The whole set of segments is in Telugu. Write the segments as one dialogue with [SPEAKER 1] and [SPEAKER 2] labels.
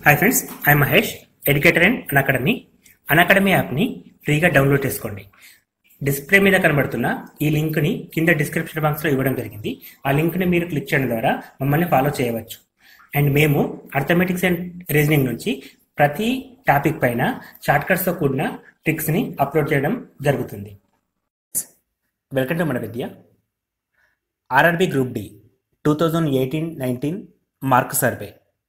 [SPEAKER 1] hi friends I Mahesh educator and academy academy యాప్ని ఫ్రీగా డౌన్లోడ్ చేసుకోండి డిస్ప్లే మీద కనబడుతున్న ఈ లింక్ని కింద డిస్క్రిప్షన్ బాక్స్లో ఇవ్వడం జరిగింది ఆ లింక్ని మీరు క్లిక్ చేయడం ద్వారా మమ్మల్ని ఫాలో చేయవచ్చు అండ్ మేము అర్థమెటిక్స్ అండ్ రీజనింగ్ నుంచి ప్రతి టాపిక్ పైన షార్ట్కట్స్తో కూడిన ట్రిక్స్ని అప్లోడ్ చేయడం జరుగుతుంది వెల్కమ్ టు మన Vidya RRB group D two thousand eighteen nineteen mark survey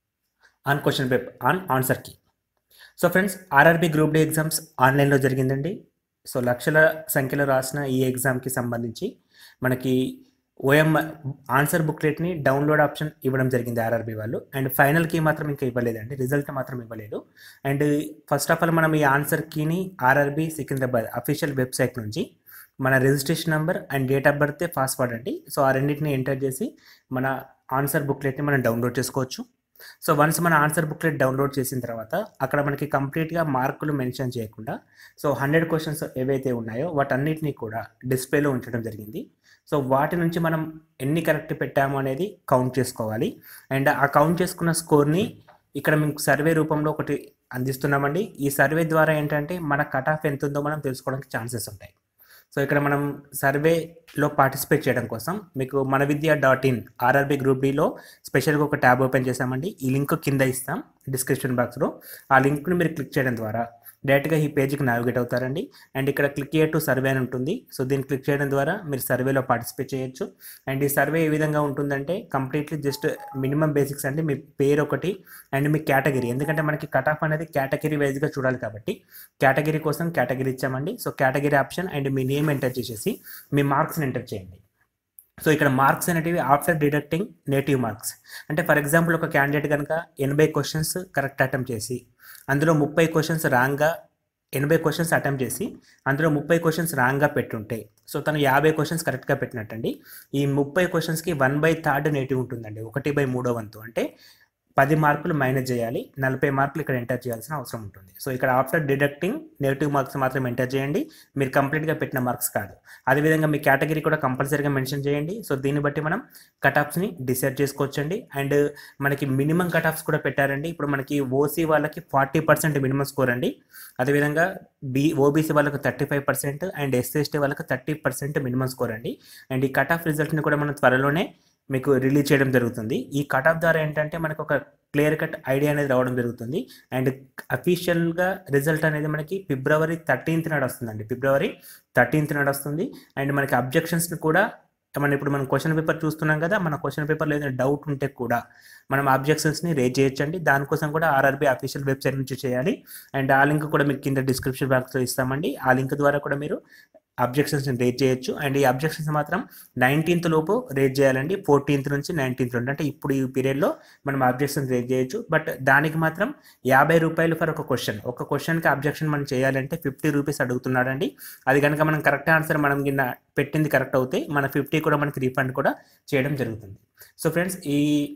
[SPEAKER 1] on question paper on answer key so friends RRB group D exams ఆన్లైన్లో జరిగిందండి సో లక్షల సంఖ్యలో రాసిన ఈ ఎగ్జామ్కి సంబంధించి మనకి ఓఎం ఆన్సర్ బుక్లెట్ని డౌన్లోడ్ ఆప్షన్ ఇవ్వడం జరిగింది ఆర్ఆర్బి వాళ్ళు అండ్ ఫైనల్కి మాత్రం ఇంకా ఇవ్వలేదండి రిజల్ట్ మాత్రం ఇవ్వలేదు అండ్ ఫస్ట్ ఆఫ్ ఆల్ మనం ఈ ఆన్సర్ కీని ఆర్ఆర్బి సికింద్రాబాద్ అఫీషియల్ వెబ్సైట్ నుంచి మన registration number and date of birth password అండి సో ఆ రెండింటిని ఎంటర్ చేసి మన ఆన్సర్ బుక్లెట్ని మనం డౌన్లోడ్ చేసుకోవచ్చు సో వన్స్ మన ఆన్సర్ బుక్లెట్ డౌన్లోడ్ చేసిన తర్వాత అక్కడ మనకి కంప్లీట్గా మార్కులు మెన్షన్ చేయకుండా సో హండ్రెడ్ క్వశ్చన్స్ ఏవైతే ఉన్నాయో వాటన్నిటిని కూడా డిస్ప్లేలో ఉంచడం జరిగింది సో వాటి నుంచి మనం ఎన్ని కరెక్ట్ పెట్టాము అనేది కౌంట్ చేసుకోవాలి అండ్ ఆ కౌంట్ చేసుకున్న స్కోర్ని ఇక్కడ మీకు సర్వే రూపంలో ఒకటి అందిస్తున్నామండి ఈ సర్వే ద్వారా ఏంటంటే మన కట్ ఆఫ్ ఎంత ఉందో మనం తెలుసుకోవడానికి ఛాన్సెస్ ఉంటాయి సో ఇక్కడ మనం సర్వేలో పార్టిసిపేట్ చేయడం కోసం మీకు మన Vidya dot in RRB group డిలో స్పెషల్గా ఒక ట్యాబ్ ఓపెన్ చేసామండి ఈ లింక్ కింద ఇస్తాం డిస్క్రిప్షన్ బాక్స్లో ఆ లింక్ని మీరు క్లిక్ చేయడం ద్వారా డైరెక్ట్గా ఈ పేజ్కి నావిగేట్ అవుతారండి అండ్ ఇక్కడ క్లిక్ చేయట్టు సర్వే అని ఉంటుంది సో దీన్ని క్లిక్ చేయడం ద్వారా మీరు సర్వేలో పార్టిసిపేట్ చేయొచ్చు అండ్ ఈ సర్వే ఏ విధంగా ఉంటుందంటే కంప్లీట్లీ జస్ట్ మినిమం బేసిక్స్ అంటే మీ పేరు ఒకటి అండ్ మీ కేటగిరీ ఎందుకంటే మనకి కట్ ఆఫ్ అనేది కేటగిరీ వైజ్గా చూడాలి కాబట్టి కేటగిరీ కోసం కేటగిరీ ఇచ్చామండి సో కేటగిరీ ఆప్షన్ అండ్ మీ నేమ్ ఎంటర్ చేసేసి మీ మార్క్స్ని ఎంటర్ చేయండి సో ఇక్కడ మార్క్స్ అనేటివి ఆఫ్టర్ డిడక్టింగ్ నేటివ్ మార్క్స్ అంటే ఫర్ ఎగ్జాంపుల్ ఒక క్యాండిడేట్ కనుక ఎనభై క్వశ్చన్స్ కరెక్ట్ అటెంప్ట్ చేసి అందులో ముప్పై క్వశ్చన్స్ రాంగ్గా ఎనభై క్వశ్చన్స్ అటెంప్ట్ చేసి అందులో ముప్పై క్వశ్చన్స్ రాంగ్గా పెట్టుంటే సో తను యాభై క్వశ్చన్స్ కరెక్ట్గా పెట్టినట్టండి ఈ ముప్పై క్వశ్చన్స్కి వన్ బై థర్డ్ నేటివ్ ఉంటుందండి ఒకటి బై మూడో వంతు అంటే పది మార్కులు మైనస్ చేయాలి నలభై మార్కులు ఇక్కడ ఎంటర్ చేయాల్సిన అవసరం ఉంటుంది సో ఇక్కడ ఆఫ్టర్ డిడక్టింగ్ నెగిటివ్ మార్క్స్ మాత్రం ఎంటర్ చేయండి మీరు కంప్లీట్గా పెట్టిన మార్క్స్ కాదు అదేవిధంగా మీ కేటగిరీ కూడా కంపల్సరీగా మెన్షన్ చేయండి సో దీన్ని బట్టి మనం కట్ ఆఫ్స్ని డిసైడ్ చేసుకోవచ్చండి అండ్ మనకి మినిమం కట్ ఆఫ్స్ కూడా పెట్టారండి ఇప్పుడు మనకి ఓసీ వాళ్ళకి ఫార్టీ పర్సెంట్ మినిమం స్కోర్ అండి అదేవిధంగా బి ఓబీసీ వాళ్ళకి thirty five percent and SC వాళ్ళకి థర్టీ పర్సెంట్ మినిమం స్కోర్ అండి అండ్ ఈ కట్ ఆఫ్ రిజల్ట్ని కూడా మనం త్వరలోనే మీకు రిలీజ్ చేయడం జరుగుతుంది ఈ కట్ ఆఫ్ ద్వారా ఏంటంటే మనకు ఒక క్లియర్ కట్ ఐడియా అనేది రావడం జరుగుతుంది అండ్ అఫీషియల్గా రిజల్ట్ అనేది మనకి ఫిబ్రవరి థర్టీన్త్ నాడు వస్తుందండి ఫిబ్రవరి థర్టీన్త్ నాడు వస్తుంది అండ్ మనకి అబ్జెక్షన్స్ని కూడా మనం ఇప్పుడు మనం క్వశ్చన్ పేపర్ చూస్తున్నాం కదా మన క్వశ్చన్ పేపర్లో ఏదైనా డౌట్ ఉంటే కూడా మనం అబ్జెక్షన్స్ని రేజ్ చేయొచ్చండి దానికోసం కూడా ఆర్ఆర్బీ అఫీషియల్ వెబ్సైట్ నుంచి చేయాలి అండ్ ఆ లింక్ కూడా మీకు కింద డిస్క్రిప్షన్ బాక్స్లో ఇస్తామండి ఆ లింక్ ద్వారా కూడా మీరు అబ్జెక్షన్స్ని రేజ్ చేయొచ్చు అండ్ ఈ అబ్జెక్షన్స్ మాత్రం నైన్టీన్త్ లోపు రేజ్ చేయాలండి ఫోర్టీన్త్ నుంచి నైన్టీన్త్ నుండి అంటే ఇప్పుడు ఈ పీరియడ్లో మనం అబ్జెక్షన్స్ రేజ్ చేయొచ్చు బట్ దానికి మాత్రం యాభై రూపాయలు ఫర్ ఒక క్వశ్చన్ ఒక క్వశ్చన్కి అబ్జెక్షన్ మనం చేయాలంటే ఫిఫ్టీ రూపీస్ అడుగుతున్నాడండి అది కనుక మనం కరెక్ట్ ఆన్సర్ మనం కింద పెట్టింది కరెక్ట్ అవుతే మన ఫిఫ్టీ కూడా మనకి రీఫండ్ కూడా చేయడం జరుగుతుంది సో ఫ్రెండ్స్ ఈ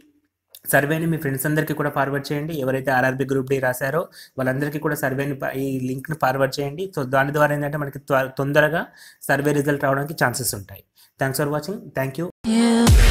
[SPEAKER 1] సర్వేని మీ ఫ్రెండ్స్ అందరికీ కూడా ఫార్వర్డ్ చేయండి ఎవరైతే ఆర్ఆర్బీ గ్రూప్ డి రాశారో వాళ్ళందరికీ కూడా సర్వేని ఈ లింక్ని ఫార్వర్డ్ చేయండి సో దాని ద్వారా ఏంటంటే మనకి తొందరగా సర్వే రిజల్ట్ రావడానికి ఛాన్సెస్ ఉంటాయి thanks for watching thank you
[SPEAKER 2] You